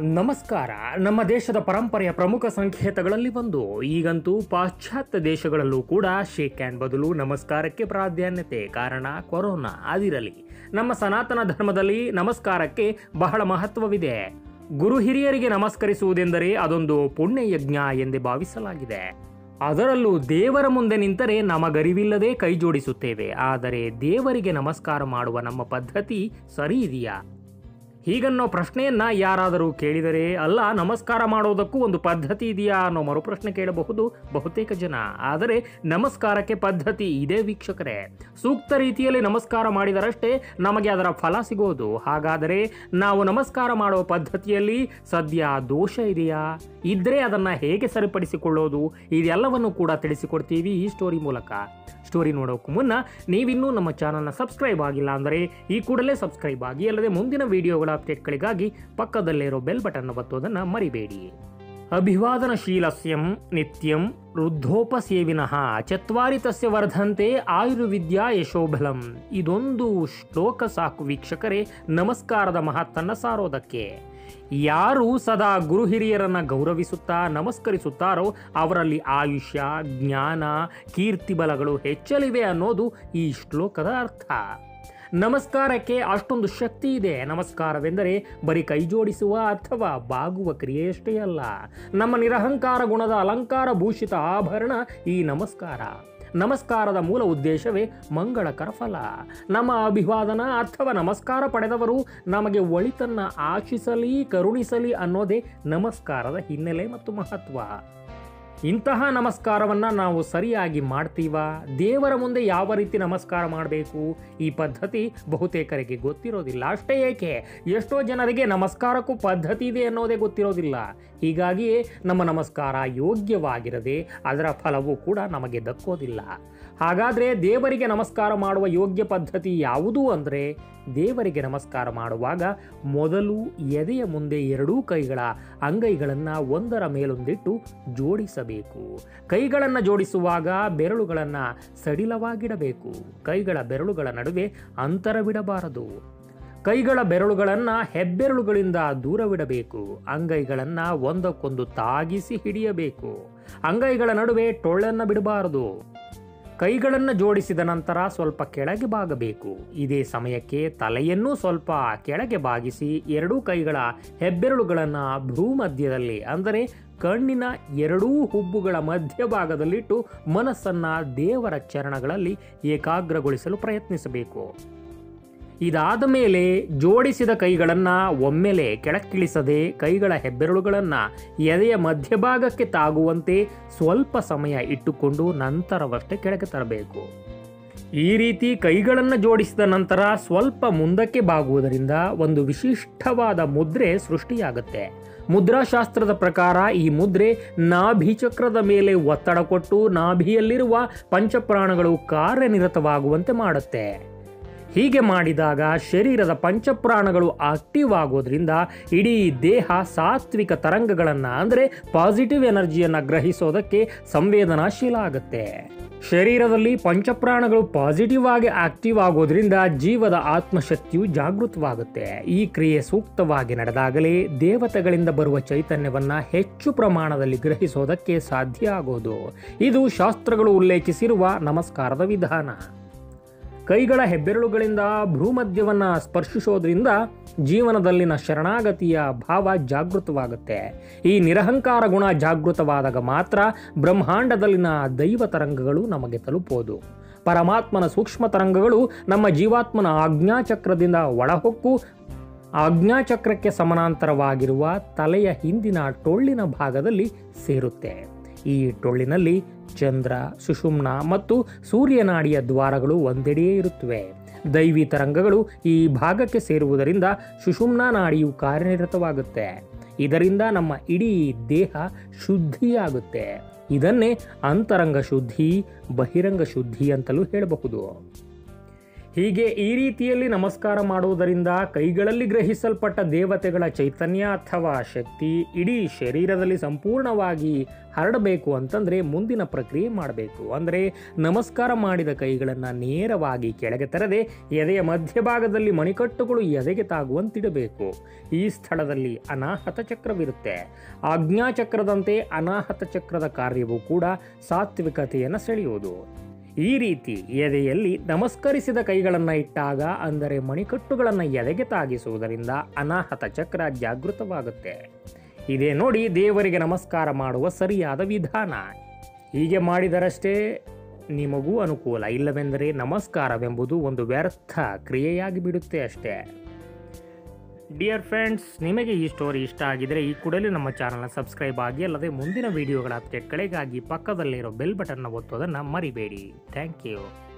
ನಮಸ್ಕಾರ ನಮ್ಮ ದೇಶದ ಪರಂಪರೆಯ ಪ್ರಮುಖ ಸಂಕೇತಗಳಲ್ಲಿ ಒಂದು ಈಗಂತೂ ಪಾಶ್ಚಾತ್ಯ ದೇಶಗಳಲ್ಲೂ ಕೂಡ ಶೇಕ್ ಹ್ಯಾಂಡ್ ಬದಲು ನಮಸ್ಕಾರಕ್ಕೆ ಪ್ರಾಧಾನ್ಯತೆ ಕಾರಣ ಕೊರೋನಾ ಅದಿರಲಿ ನಮ್ಮ ಸನಾತನ ಧರ್ಮದಲ್ಲಿ ನಮಸ್ಕಾರಕ್ಕೆ ಬಹಳ ಮಹತ್ವವಿದೆ ಗುರು ಹಿರಿಯರಿಗೆ ನಮಸ್ಕರಿಸುವುದೆಂದರೆ ಅದೊಂದು ಪುಣ್ಯ ಯಜ್ಞ ಎಂದೇ ಭಾವಿಸಲಾಗಿದೆ ಅದರಲ್ಲೂ ದೇವರ ಮುಂದೆ ನಿಂತರೆ ನಮಗರಿವಿಲ್ಲದೆ ಕೈ ಜೋಡಿಸುತ್ತೇವೆ ಆದರೆ ದೇವರಿಗೆ ನಮಸ್ಕಾರ ಮಾಡುವ ನಮ್ಮ ಪದ್ಧತಿ ಸರಿ ಇದೆಯಾ ಹೀಗನ್ನೋ ಪ್ರಶ್ನೆಯನ್ನ ಯಾರಾದರೂ ಕೇಳಿದರೆ ಅಲ್ಲ ನಮಸ್ಕಾರ ಮಾಡೋದಕ್ಕೂ ಒಂದು ಪದ್ಧತಿ ಇದೆಯಾ ಅನ್ನೋ ಮರುಪ್ರಶ್ನೆ ಕೇಳಬಹುದು ಬಹುತೇಕ ಜನ ಆದರೆ ನಮಸ್ಕಾರಕ್ಕೆ ಪದ್ಧತಿ ಇದೆ ವೀಕ್ಷಕರೇ ಸೂಕ್ತ ರೀತಿಯಲ್ಲಿ ನಮಸ್ಕಾರ ಮಾಡಿದರಷ್ಟೇ ನಮಗೆ ಅದರ ಫಲ ಸಿಗೋದು ಹಾಗಾದರೆ ನಾವು ನಮಸ್ಕಾರ ಮಾಡುವ ಪದ್ಧತಿಯಲ್ಲಿ ಸದ್ಯ ದೋಷ ಇದೆಯಾ ಇದ್ರೆ ಅದನ್ನ ಹೇಗೆ ಸರಿಪಡಿಸಿಕೊಳ್ಳೋದು ಇದೆಲ್ಲವನ್ನು ಕೂಡ ತಿಳಿಸಿಕೊಡ್ತೀವಿ ಈ ಸ್ಟೋರಿ ಮೂಲಕ ಸ್ಟೋರಿ ನೋಡೋಕ್ಕೂ ಮುನ್ನ ನೀವಿನ್ನೂ ನಮ್ಮ ಚಾನಲ್ನ ಸಬ್ಸ್ಕ್ರೈಬ್ ಆಗಿಲ್ಲ ಅಂದರೆ ಈ ಕೂಡಲೇ ಸಬ್ಸ್ಕ್ರೈಬ್ ಆಗಿ ಅಲ್ಲದೆ ಮುಂದಿನ ವಿಡಿಯೋಗಳ ಅಪ್ಡೇಟ್ಗಳಿಗಾಗಿ ಪಕ್ಕದಲ್ಲೇ ಇರೋ ಬೆಲ್ ಬಟನ್ ಒತ್ತೋದನ್ನು ಮರಿಬೇಡಿ ಅಭಿವಾದನಶೀಲಸ್ಯಂ ನಿತ್ಯಂ ವೃದ್ಧೋಪಸೇವಿನಃ ಚತ್ವಾರಿ ತಸ್ಯ ವರ್ಧಂತೆ ಆಯುರ್ವಿದ್ಯಾ ಯಶೋಬಲಂ ಇದೊಂದು ಶ್ಲೋಕ ಸಾಕು ವೀಕ್ಷಕರೇ ನಮಸ್ಕಾರದ ಮಹತ್ತನ್ನ ಸಾರೋದಕ್ಕೆ ಯಾರು ಸದಾ ಗುರು ಹಿರಿಯರನ್ನ ಗೌರವಿಸುತ್ತಾ ನಮಸ್ಕರಿಸುತ್ತಾರೋ ಅವರಲ್ಲಿ ಆಯುಷ್ಯ ಜ್ಞಾನ ಕೀರ್ತಿ ಬಲಗಳು ಹೆಚ್ಚಲಿವೆ ಅನ್ನೋದು ಈ ಶ್ಲೋಕದ ಅರ್ಥ ನಮಸ್ಕಾರಕ್ಕೆ ಅಷ್ಟೊಂದು ಶಕ್ತಿ ಇದೆ ನಮಸ್ಕಾರವೆಂದರೆ ಬರೀ ಕೈ ಜೋಡಿಸುವ ಅಥವಾ ಬಾಗುವ ಕ್ರಿಯೆಯಷ್ಟೇ ಅಲ್ಲ ನಮ್ಮ ನಿರಹಂಕಾರ ಗುಣದ ಅಲಂಕಾರ ಭೂಷಿತ ಆಭರಣ ಈ ನಮಸ್ಕಾರ ನಮಸ್ಕಾರದ ಮೂಲ ಉದ್ದೇಶವೇ ಮಂಗಳಕರ ಫಲ ನಮ್ಮ ಅಭಿವಾದನ ಅಥವಾ ನಮಸ್ಕಾರ ಪಡೆದವರು ನಮಗೆ ಒಳಿತನ್ನ ಆಶಿಸಲಿ ಕರುಣಿಸಲಿ ಅನ್ನೋದೇ ನಮಸ್ಕಾರದ ಹಿನ್ನೆಲೆ ಮತ್ತು ಮಹತ್ವ ಇಂತಹ ನಮಸ್ಕಾರವನ್ನು ನಾವು ಸರಿಯಾಗಿ ಮಾಡ್ತೀವಾ ದೇವರ ಮುಂದೆ ಯಾವ ರೀತಿ ನಮಸ್ಕಾರ ಮಾಡಬೇಕು ಈ ಪದ್ಧತಿ ಬಹುತೇಕರಿಗೆ ಗೊತ್ತಿರೋದಿಲ್ಲ ಅಷ್ಟೇ ಏಕೆ ಎಷ್ಟೋ ಜನರಿಗೆ ನಮಸ್ಕಾರಕ್ಕೂ ಪದ್ಧತಿ ಇದೆ ಅನ್ನೋದೇ ಗೊತ್ತಿರೋದಿಲ್ಲ ಹೀಗಾಗಿಯೇ ನಮ್ಮ ನಮಸ್ಕಾರ ಯೋಗ್ಯವಾಗಿರದೆ ಅದರ ಫಲವೂ ಕೂಡ ನಮಗೆ ದಕ್ಕೋದಿಲ್ಲ ಹಾಗಾದರೆ ದೇವರಿಗೆ ನಮಸ್ಕಾರ ಮಾಡುವ ಯೋಗ್ಯ ಪದ್ಧತಿ ಯಾವುದು ಅಂದರೆ ದೇವರಿಗೆ ನಮಸ್ಕಾರ ಮಾಡುವಾಗ ಮೊದಲು ಎದೆಯ ಮುಂದೆ ಎರಡೂ ಕೈಗಳ ಅಂಗೈಗಳನ್ನು ಒಂದರ ಮೇಲೊಂದಿಟ್ಟು ಜೋಡಿಸಬೇಕು ಕೈಗಳನ್ನು ಜೋಡಿಸುವಾಗ ಬೆರಳುಗಳನ್ನು ಸಡಿಲವಾಗಿಡಬೇಕು ಕೈಗಳ ಬೆರಳುಗಳ ನಡುವೆ ಅಂತರವಿಡಬಾರದು ಕೈಗಳ ಬೆರಳುಗಳನ್ನು ಹೆಬ್ಬೆರಳುಗಳಿಂದ ದೂರವಿಡಬೇಕು ಅಂಗೈಗಳನ್ನು ಒಂದಕ್ಕೊಂದು ತಾಗಿಸಿ ಹಿಡಿಯಬೇಕು ಅಂಗೈಗಳ ನಡುವೆ ಟೊಳ್ಳನ್ನು ಬಿಡಬಾರದು ಕೈಗಳನ್ನು ಜೋಡಿಸಿದ ನಂತರ ಸ್ವಲ್ಪ ಕೆಳಗೆ ಬಾಗಬೇಕು ಇದೇ ಸಮಯಕ್ಕೆ ತಲೆಯನ್ನೂ ಸ್ವಲ್ಪ ಕೆಳಗೆ ಬಾಗಿಸಿ ಎರಡೂ ಕೈಗಳ ಹೆಬ್ಬೆರಳುಗಳನ್ನು ಭ್ರೂಮಧ್ಯದಲ್ಲಿ ಅಂದರೆ ಕಣ್ಣಿನ ಎರಡೂ ಹುಬ್ಬುಗಳ ಮಧ್ಯಭಾಗದಲ್ಲಿಟ್ಟು ಮನಸ್ಸನ್ನು ದೇವರ ಚರಣಗಳಲ್ಲಿ ಏಕಾಗ್ರಗೊಳಿಸಲು ಪ್ರಯತ್ನಿಸಬೇಕು ಇದಾದ ಮೇಲೆ ಜೋಡಿಸಿದ ಕೈಗಳನ್ನು ಒಮ್ಮೆಲೆ ಕೆಳಕ್ಕಿಳಿಸದೆ ಕೈಗಳ ಹೆಬ್ಬೆರಳುಗಳನ್ನು ಎದೆಯ ಮಧ್ಯಭಾಗಕ್ಕೆ ತಾಗುವಂತೆ ಸ್ವಲ್ಪ ಸಮಯ ಇಟ್ಟುಕೊಂಡು ನಂತರವಷ್ಟೇ ಕೆಳಗೆ ತರಬೇಕು ಈ ರೀತಿ ಕೈಗಳನ್ನು ಜೋಡಿಸಿದ ನಂತರ ಸ್ವಲ್ಪ ಮುಂದಕ್ಕೆ ಬಾಗುವುದರಿಂದ ಒಂದು ವಿಶಿಷ್ಟವಾದ ಮುದ್ರೆ ಸೃಷ್ಟಿಯಾಗುತ್ತೆ ಮುದ್ರಾಶಾಸ್ತ್ರದ ಪ್ರಕಾರ ಈ ಮುದ್ರೆ ನಾಭಿಚಕ್ರದ ಮೇಲೆ ಒತ್ತಡ ಕೊಟ್ಟು ನಾಭಿಯಲ್ಲಿರುವ ಪಂಚಪ್ರಾಣಗಳು ಕಾರ್ಯನಿರತವಾಗುವಂತೆ ಮಾಡುತ್ತೆ ಹೀಗೆ ಮಾಡಿದಾಗ ಶರೀರದ ಪಂಚಪ್ರಾಣಗಳು ಆಕ್ಟಿವ್ ಆಗೋದ್ರಿಂದ ಇಡೀ ದೇಹ ಸಾತ್ವಿಕ ತರಂಗಗಳನ್ನು ಅಂದರೆ ಪಾಸಿಟಿವ್ ಎನರ್ಜಿಯನ್ನು ಗ್ರಹಿಸೋದಕ್ಕೆ ಸಂವೇದನಾಶೀಲ ಆಗುತ್ತೆ ಶರೀರದಲ್ಲಿ ಪಂಚಪ್ರಾಣಗಳು ಪಾಸಿಟಿವ್ ಆಗಿ ಆಕ್ಟಿವ್ ಆಗೋದ್ರಿಂದ ಜೀವದ ಆತ್ಮಶಕ್ತಿಯು ಜಾಗೃತವಾಗುತ್ತೆ ಈ ಕ್ರಿಯೆ ಸೂಕ್ತವಾಗಿ ನಡೆದಾಗಲೇ ದೇವತೆಗಳಿಂದ ಬರುವ ಚೈತನ್ಯವನ್ನ ಹೆಚ್ಚು ಪ್ರಮಾಣದಲ್ಲಿ ಗ್ರಹಿಸೋದಕ್ಕೆ ಸಾಧ್ಯ ಆಗೋದು ಇದು ಶಾಸ್ತ್ರಗಳು ಉಲ್ಲೇಖಿಸಿರುವ ನಮಸ್ಕಾರದ ವಿಧಾನ ಕೈಗಳ ಹೆಬ್ಬೆರಳುಗಳಿಂದ ಭ್ರೂಮಧ್ಯವನ್ನು ಸ್ಪರ್ಶಿಸೋದ್ರಿಂದ ಜೀವನದಲ್ಲಿನ ಶರಣಾಗತಿಯ ಭಾವ ಜಾಗೃತವಾಗುತ್ತೆ ಈ ನಿರಹಂಕಾರ ಗುಣ ಜಾಗೃತವಾದಾಗ ಮಾತ್ರ ಬ್ರಹ್ಮಾಂಡದಲ್ಲಿನ ದೈವ ತರಂಗಗಳು ನಮಗೆ ತಲುಪೋದು ಪರಮಾತ್ಮನ ಸೂಕ್ಷ್ಮ ತರಂಗಗಳು ನಮ್ಮ ಜೀವಾತ್ಮನ ಆಜ್ಞಾಚಕ್ರದಿಂದ ಒಳಹೊಕ್ಕು ಆಜ್ಞಾಚಕ್ರಕ್ಕೆ ಸಮಾನಾಂತರವಾಗಿರುವ ತಲೆಯ ಹಿಂದಿನ ಟೊಳ್ಳಿನ ಭಾಗದಲ್ಲಿ ಸೇರುತ್ತೆ ಈ ಟೊಳ್ಳಿನಲ್ಲಿ ಚಂದ್ರ ಸುಷುಮ್ನ ಮತ್ತು ಸೂರ್ಯನಾಡಿಯ ದ್ವಾರಗಳು ಒಂದೆಡೆಯೇ ಇರುತ್ತವೆ ದೈವಿ ತರಂಗಗಳು ಈ ಭಾಗಕ್ಕೆ ಸೇರುವುದರಿಂದ ಸುಷುಮ್ನ ನಾಡಿಯು ಕಾರ್ಯನಿರತವಾಗುತ್ತೆ ಇದರಿಂದ ನಮ್ಮ ಇಡೀ ದೇಹ ಶುದ್ಧಿಯಾಗುತ್ತೆ ಇದನ್ನೇ ಅಂತರಂಗ ಶುದ್ಧಿ ಬಹಿರಂಗ ಶುದ್ಧಿ ಅಂತಲೂ ಹೇಳಬಹುದು ಹೀಗೆ ಈ ರೀತಿಯಲ್ಲಿ ನಮಸ್ಕಾರ ಮಾಡುವುದರಿಂದ ಕೈಗಳಲ್ಲಿ ಗ್ರಹಿಸಲ್ಪಟ್ಟ ದೇವತೆಗಳ ಚೈತನ್ಯ ಅಥವಾ ಶಕ್ತಿ ಇಡೀ ಶರೀರದಲ್ಲಿ ಸಂಪೂರ್ಣವಾಗಿ ಹರಡಬೇಕು ಅಂತಂದರೆ ಮುಂದಿನ ಪ್ರಕ್ರಿಯೆ ಮಾಡಬೇಕು ಅಂದರೆ ನಮಸ್ಕಾರ ಮಾಡಿದ ಕೈಗಳನ್ನು ನೇರವಾಗಿ ಕೆಳಗೆ ತರದೆ ಎದೆಯ ಮಧ್ಯಭಾಗದಲ್ಲಿ ಮಣಿಕಟ್ಟುಗಳು ಎದೆಗೆ ತಾಗುವಂತಿಡಬೇಕು ಈ ಸ್ಥಳದಲ್ಲಿ ಅನಾಹತ ಚಕ್ರವಿರುತ್ತೆ ಆಜ್ಞಾಚಕ್ರದಂತೆ ಅನಾಹತ ಚಕ್ರದ ಕಾರ್ಯವೂ ಕೂಡ ಸಾತ್ವಿಕತೆಯನ್ನು ಸೆಳೆಯುವುದು ಈ ರೀತಿ ಎದೆಯಲ್ಲಿ ನಮಸ್ಕರಿಸಿದ ಕೈಗಳನ್ನು ಇಟ್ಟಾಗ ಅಂದರೆ ಮಣಿಕಟ್ಟುಗಳನ್ನು ಎದೆಗೆ ತಾಗಿಸುವುದರಿಂದ ಅನಾಹತ ಚಕ್ರ ಜಾಗೃತವಾಗುತ್ತೆ ಇದೇ ನೋಡಿ ದೇವರಿಗೆ ನಮಸ್ಕಾರ ಮಾಡುವ ಸರಿಯಾದ ವಿಧಾನ ಹೀಗೆ ಮಾಡಿದರಷ್ಟೇ ನಿಮಗೂ ಅನುಕೂಲ ಇಲ್ಲವೆಂದರೆ ನಮಸ್ಕಾರವೆಂಬುದು ಒಂದು ವ್ಯರ್ಥ ಕ್ರಿಯೆಯಾಗಿ ಬಿಡುತ್ತೆ ಅಷ್ಟೇ ಡಿಯರ್ ಫ್ರೆಂಡ್ಸ್ ನಿಮಗೆ ಈ ಸ್ಟೋರಿ ಇಷ್ಟ ಆಗಿದರೆ ಈ ಕೂಡಲೇ ನಮ್ಮ ಚಾನಲ್ನ ಸಬ್ಸ್ಕ್ರೈಬ್ ಆಗಿ ಅಲ್ಲದೆ ಮುಂದಿನ ವಿಡಿಯೋಗಳ ಅಪ್ಡೇಟ್ಗಳಿಗಾಗಿ ಪಕ್ಕದಲ್ಲಿರೋ ಬೆಲ್ ಬಟನ್ನ ಒತ್ತೋದನ್ನು ಮರಿಬೇಡಿ ಥ್ಯಾಂಕ್ ಯು